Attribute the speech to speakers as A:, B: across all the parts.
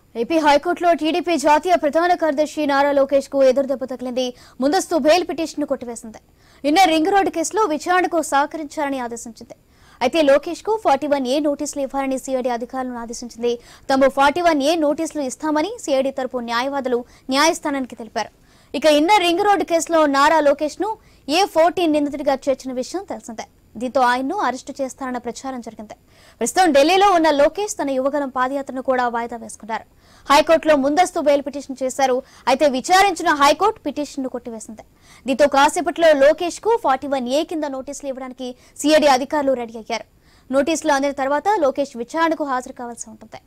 A: AP హైకోర్టులో TDP జాతీయ ప్రధాన కార్యదర్శి నారా లోకేష్ కు ఎదురుదెబ్బ తగిలింది ముందస్తు బెయిల్ పిటిషన్ కొట్టివేసింది నిన్న రింగ్ రోడ్డు కేసులో విచారణకు సహకరించాలని ఆదేశించింది అయితే లోకేష్ కు ఫార్టీ వన్ ఏ నోటీసులు ఇవ్వాలని సిఐడి అధికారులను ఆదేశించింది తాము ఫార్టీ వన్ ఏ నోటీసులు ఇస్తామని సిఐడి తరపు న్యాయవాదులు న్యాయస్థానానికి తెలిపారు ఇక ఇన్నర్ రింగ్ రోడ్డు కేసులో నారా లోకేష్ ను ఏ ఫోర్టీన్ నిందితుడిగా చేర్చిన విషయం తెలిసిందే దీంతో ఆయన్ను అరెస్టు చేస్తారన్న ప్రచారం జరిగింది ప్రస్తుతం ఢిల్లీలో ఉన్న లోకేష్ తన యువగలం పాదయాత్రను కూడా వాయిదా వేసుకున్నారు హైకోర్టులో ముందస్తు బెయిల్ పిటిషన్ చేశారు అయితే విచారించిన హైకోర్టు పిటిషన్ ను కొట్టివేసింది దీంతో కాసేపట్లో లోకేష్ కు ఫార్టీ వన్ ఏ కింద నోటీసులు ఇవ్వడానికి సిఐడి అధికారులు రెడీ అయ్యారు నోటీసులు అందిన తర్వాత లోకేష్ విచారణకు హాజరు కావాల్సి ఉంటుంది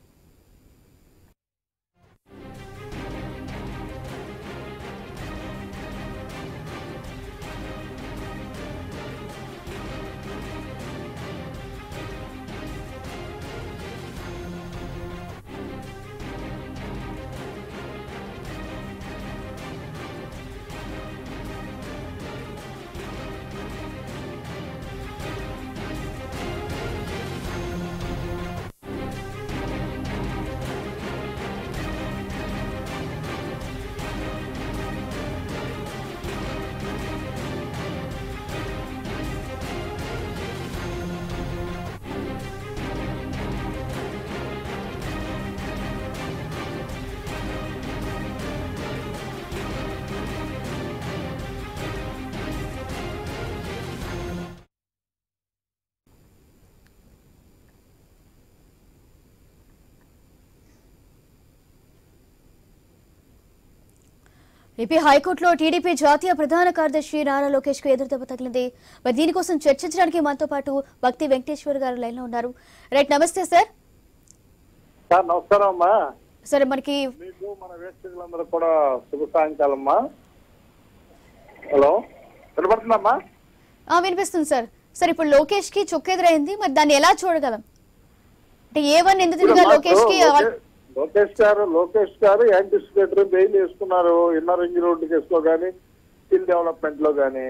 A: ఏపీ హైకోర్టులో టీడీపీ జాతీయ ప్రధాన కార్యదర్శి నారా లోకేష్ కు ఎదురుదెబ్బ తగిలింది మరి దీనికోసం చర్చించడానికి మనతో పాటు భక్తి వెంకటేశ్వర్ గారు లైన్ లో ఉన్నారు రైట్ నమస్తే సార్
B: సార్ నమస్కారం అమ్మా
A: సార్ మనకి
B: మీకు మన వేస్తులందరూ కూడా శుభ సాయంకాలం అమ్మా హలో వినపడుతుందమ్మా
A: ఆ, వినిపిస్తుంది సార్ సార్ ఇప్పుడు లోకేష్ కి చుక్కెదురైంది మరి దాన్ని ఎలా చూడగలం అంటే ఏ వన్ నిందితుడిగా లోకేష్ కి
B: లోకే- లోకేష్ గారు లోకేష్ గారు యాంటిసిపేటరీ బెయిల్ వేసుకున్నారు ఇన్నర్ రింగ్ రోడ్డు కేసులో కానీ స్కిల్ డెవలప్మెంట్ లో కానీ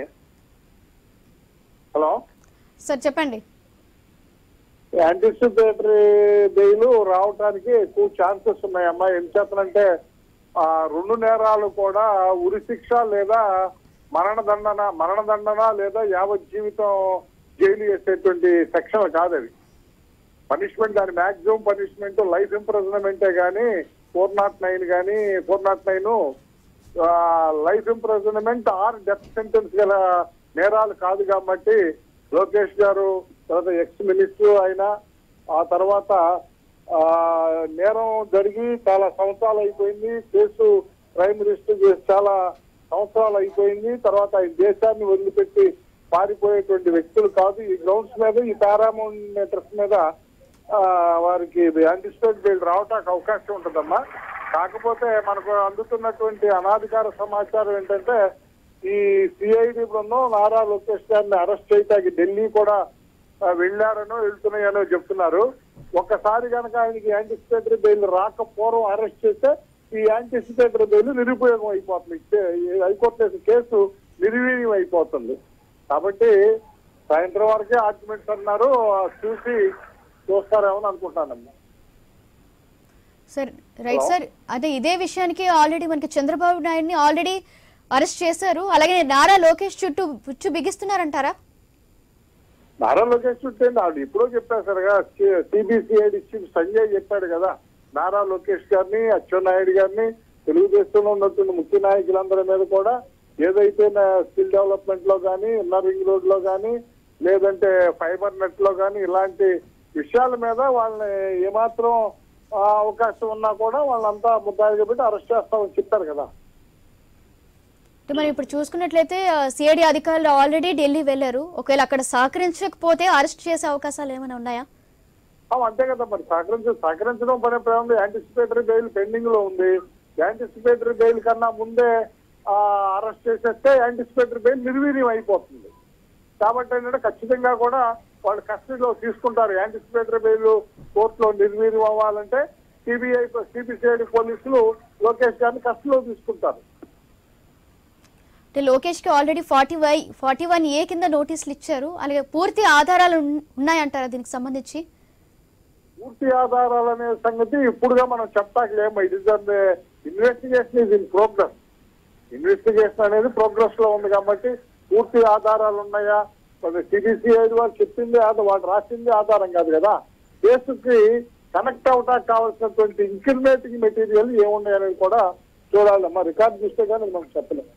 B: హలో
A: సార్ చెప్పండి
B: యాంటిసిపేటరీ బెయిల్ రావడానికి ఎక్కువ ఛాన్సెస్ ఉన్నాయమ్మా ఏం చేతనంటే ఆ రెండు నేరాలు కూడా ఉరి శిక్ష లేదా మరణదండన మరణదండన లేదా యావత్ జీవితం జైలు చేసేటువంటి సెక్షన్ కాదు అది పనిష్మెంట్ దాని మాక్సిమం పనిష్మెంట్ లైఫ్ ఇంప్రజన్మెంటే కానీ ఫోర్ నాట్ నైన్ కానీ four not nine life imprisonment or death sentence గల నేరాలు కాదు కాబట్టి లోకేష్ గారు తర్వాత ఎక్స్ మినిస్టర్ ఆయన ఆ తర్వాత ఆ నేరం జరిగి చాలా సంవత్సరాలు అయిపోయింది కేసు ప్రైమ్ మినిస్టర్ చేసి చాలా సంవత్సరాలు అయిపోయింది తర్వాత ఈ దేశాన్ని వదిలిపెట్టి పారిపోయేటువంటి వ్యక్తులు కాదు ఈ గ్రౌండ్స్ మీద ఈ పారామోమీటర్స్ మీద ఆ, వారికి యాంటిసిపేట్ బెయిల్ రావటానికి అవకాశం ఉంటుందమ్మా కాకపోతే మనకు అందుతున్నటువంటి అనాధికార సమాచారం ఏంటంటే ఈ సిఐడి బృందం నారా లోకేష్ గారిని అరెస్ట్ చేయడానికి ఢిల్లీ కూడా ఆ, వెళ్ళారనో వెళ్తున్నాయనో చెప్తున్నారు ఒక్కసారి కనుక ఆయనకి యాంటిసిపేటరీ బెయిల్ రాకపోవడం అరెస్ట్ చేస్తే ఈ యాంటిసిపేటరీ బెయిల్ నిరుపయోగం అయిపోతుంది కే- ఈ హైకోర్టు వేసిన కేసు నిర్వీర్యం అయిపోతుంది కాబట్టి సాయంత్రం వరకే ఆర్గ్యుమెంట్స్ అన్నారు ఆ, చూసి చూస్తారేమో అని అనుకుంటానమ్మా
A: సార్ రైట్
B: Hello?
A: సార్ అదే ఇదే విషయానికి ఆల్రెడీ మనకి చంద్రబాబు నాయుడిని ఆల్రెడీ అరెస్ట్ చేశారు అలాగే నారా లోకేష్ చుట్టూ పుచ్చు బిగిస్తున్నారంటారా
B: నారా లోకేష్ చుట్టే ఆవిడ ఎప్పుడో చెప్పారు సరిగా సిబిసిఐడి చీఫ్ సంజయ్ చెప్పాడు కదా నారా లోకేష్ గారిని అచ్చెన్నాయుడు గారిని తెలుగుదేశంలో ఉన్నటువంటి ముఖ్య నాయకులందరి మీద కూడా ఏదైతే స్కిల్ డెవలప్మెంట్ లో కానీ ఇన్నర్ రింగ్ రోడ్ లో కానీ లేదంటే ఫైబర్ నెట్ లో కానీ ఇలాంటి విషయాల మీద వాళ్ళని ఏమాత్రం ఆ, అవకాశం ఉన్నా కూడా వాళ్ళంతా ముద్దాయిగా పెట్టి అరెస్ట్ చేస్తామని చెప్పారు కదా
A: అంటే మనం ఇప్పుడు చూసుకున్నట్లయితే సిఐడి అధికారులు ఆల్రెడీ ఢిల్లీ వెళ్లారు ఒకవేళ అక్కడ సహకరించకపోతే అరెస్ట్ చేసే అవకాశాలు ఏమైనా ఉన్నాయా
B: ఆ, అంతే కదా మరి సహకరించ సహకరించడం పనే ప్రేమ యాంటిసిపేటరీ బెయిల్ పెండింగ్ లో ఉంది యాంటిసిపేటరీ బెయిల్ కన్నా ముందే అరెస్ట్ చేసేస్తే యాంటిసిపేటరీ బెయిల్ నిర్వీర్యం అయిపోతుంది కాబట్టి ఏంటంటే ఖచ్చితంగా కూడా వాళ్ళు కస్టడీలో తీసుకుంటారు యాంటిసిపేటరీ బెయిల్ కోర్టులో నిర్వీర్యం అవ్వాలంటే సిబిఐ సిబిసిఐడి పోలీసులు లోకేష్ గారిని కస్టడీలో తీసుకుంటారు
A: అంటే లోకేష్ కి already forty Y forty one A కింద నోటీసులు ఇచ్చారు అలాగే పూర్తి ఆధారాలు ఉన్- ఉన్నాయంటారా దీనికి సంబంధించి
B: పూర్తి ఆధారాలు అనే సంగతి ఇప్పుడుగా మనం చెప్పలేము it is on investigation is in progress investigation అనేది ప్రోగ్రెస్ లో ఉంది కాబట్టి పూర్తి ఆధారాలు ఉన్నాయా సిబిసిఐ వాళ్ళు చెప్పింది ఆధారం వాళ్ళు రాసింది ఆధారం కాదు కదా కేసుకి కనెక్ట్ అవడానికి కావాల్సినటువంటి ఇన్క్రిమినేటింగ్ మెటీరియల్ ఏమున్నాయనేది కూడా చూడాలమ్మా రికార్డ్ చూస్తే కానీ మనం చెప్పలేము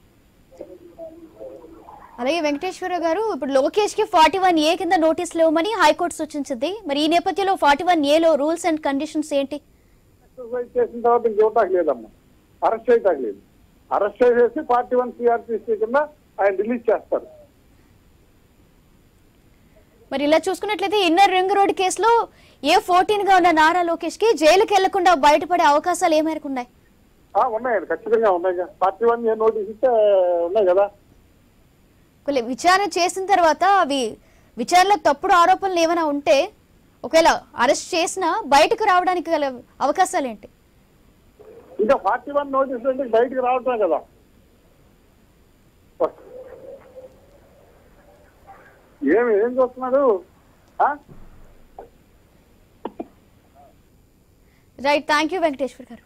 A: అలాగే వెంకటేశ్వర గారు ఇప్పుడు లోకేష్ కి ఫార్టీ వన్ ఏ కింద నోటీసులు ఇవ్వమని హైకోర్టు సూచించింది మరి ఈ నేపథ్యంలో ఫార్టీ వన్ ఏలో రూల్స్ అండ్ కండిషన్స్ ఏంటి
B: ఎక్సర్సైజ్ చేసిన తర్వాత ఇంకోటాకి లేదమ్మా అరెస్ట్ చేయటానికి లేదు అరెస్ట్ చేసేసి పార్టీ వన్ సిఆర్పిసి కింద ఆయన రిలీజ్ చేస్తారు
A: మరి ఇలా చూసుకున్నట్లయితే ఇన్నర్ రింగ్ రోడ్ కేసులో ఏ ఫోర్టీన్ గా ఉన్న నారా లోకేష్ కి జైలుకి వెళ్లకుండా బయటపడే అవకాశాలు ఏ మేరకు ఉన్నాయి
B: ఆ, ఉన్నాయండి ఖచ్చితంగా ఉన్నాయి పార్టీ వన్ ఏ నోటీస్ ఇస్తే ఉన్నాయి కదా
A: కొన్ని విచారణ చేసిన తర్వాత అవి విచారణలో తప్పుడు ఆరోపణలు ఏమైనా ఉంటే ఒకవేళ అరెస్ట్ చేసినా బయటకు రావడానికి గల అవకాశాలు ఏంటి
B: ఇంకా ఫార్టీ వన్ నోటీస్ అంటే బయటికి రావటం కదా ఏమి ఏం చూస్తున్నాడు ఆ?
A: రైట్ థ్యాంక్ యూ వెంకటేశ్వర్ గారు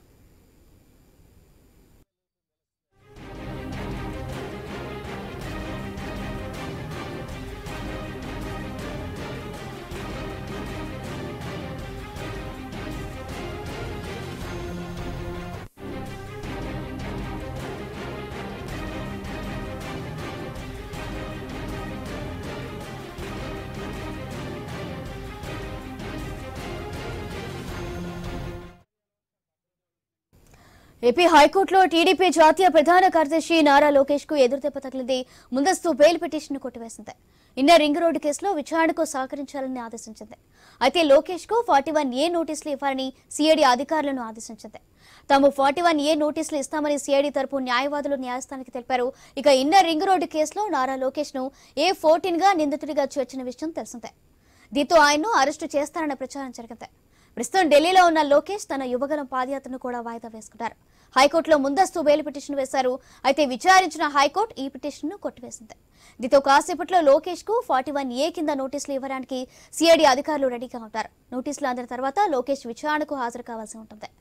A: ఏపీ హైకోర్టులో టీడీపీ జాతీయ ప్రధాన కార్యదర్శి నారా లోకేష్ కు ఎదురుదెబ్బ తగిలింది ముందస్తు బెయిల్ పిటిషన్ కొట్టివేసింది ఇన్నర్ రింగ్ రోడ్డు కేసులో విచారణకు సహకరించాలని ఆదేశించింది అయితే లోకేష్ కు ఫార్టీ వన్ ఏ నోటీసులు ఇవ్వాలని సిఐడి అధికారులను ఆదేశించింది తాము ఫార్టీ వన్ ఏ నోటీసులు ఇస్తామని సిఐడి తరపు న్యాయవాదులు న్యాయస్థానానికి తెలిపారు ఇక ఇన్నర్ రింగ్ రోడ్డు కేసులో నారా లోకేష్ ను ఏ ఫోర్టీన్ గా నిందితుడిగా చేర్చిన విషయం తెలిసిందే దీంతో ఆయన్ను అరెస్టు చేస్తారన్న ప్రచారం జరిగింది ప్రస్తుతం ఢిల్లీలో ఉన్న లోకేష్ తన యువగలం పాదయాత్రను కూడా వాయిదా వేసుకున్నారు హైకోర్టులో ముందస్తు బెయిల్ పిటిషన్ వేశారు అయితే విచారించిన హైకోర్టు ఈ పిటిషన్ ను కొట్టివేసింది దీంతో కాసేపట్లో లోకేష్ కు ఫార్టీ వన్ ఏ కింద నోటీసులు ఇవ్వడానికి సిఐడి అధికారులు రెడీగా ఉంటారు నోటీసులు అందిన తర్వాత లోకేష్ విచారణకు హాజరు కావాల్సి ఉంటుంది